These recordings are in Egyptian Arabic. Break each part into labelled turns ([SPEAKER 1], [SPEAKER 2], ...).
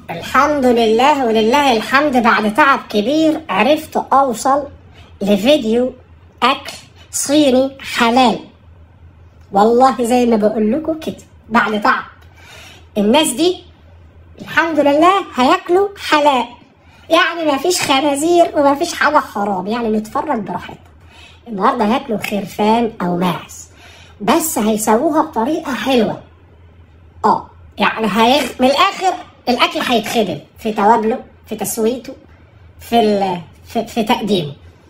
[SPEAKER 1] الحمد لله ولله الحمد بعد تعب كبير عرفت اوصل لفيديو اكل صيني حلال والله زي ما بقول لكم كده بعد تعب الناس دي الحمد لله هياكلوا حلال يعني ما فيش خنازير وما فيش حاجه حرام يعني نتفرج براحتنا النهارده هياكلوا خرفان او ماعز بس هيسووها بطريقه حلوه اه يعني هيغ... من الاخر الاكل هيتخدم في توابله في تسويته في ال... في, في تقديمه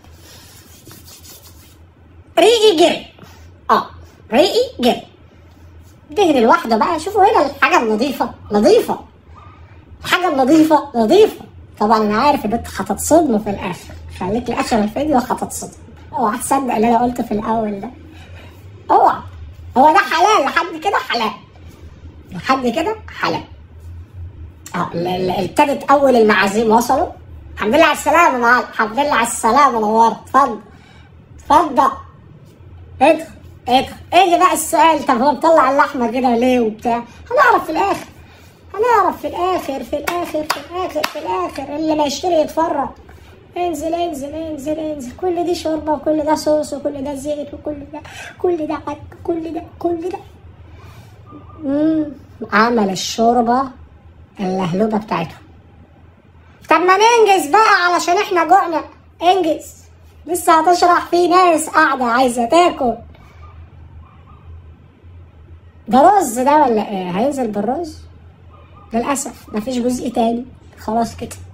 [SPEAKER 1] ريقي جري اه ريقي جري دهن لوحده بقى شوفوا هنا الحاجه النظيفه نظيفه الحاجه النظيفه نظيفه طبعا انا عارف ان انت هتتصدموا في الاخر خليك لاخر الفيديو هتتصدم اوعى تصدق اللي انا قلته في الاول ده اوعى هو ده حلال لحد كده حلال لحد كده حلال اه ال- ال- ابتدت اول المعازيم وصلوا الحمد لله على السلامه يا معلم الحمد لله على السلامه نورت اتفضل اتفضل ادخل ادخل ايه بقى السؤال طب هو مطلع اللحمه كده ليه وبتاع هنعرف في الاخر هنعرف في الاخر في الاخر في الاخر في الاخر اللي ما يشتري يتفرج انزل انزل انزل انزل كل دي شوربه وكل ده صوص وكل ده زيت وكل ده كل ده عك كل ده كل ده مم. عمل الشوربه اللهلوبه بتاعتهم طب ما ننجز بقى علشان احنا جوعنا انجز لسه هتشرح في ناس قاعدة عايزة تاكل ده رز ده ولا ايه هينزل بالرز للأسف مفيش جزء تاني خلاص كده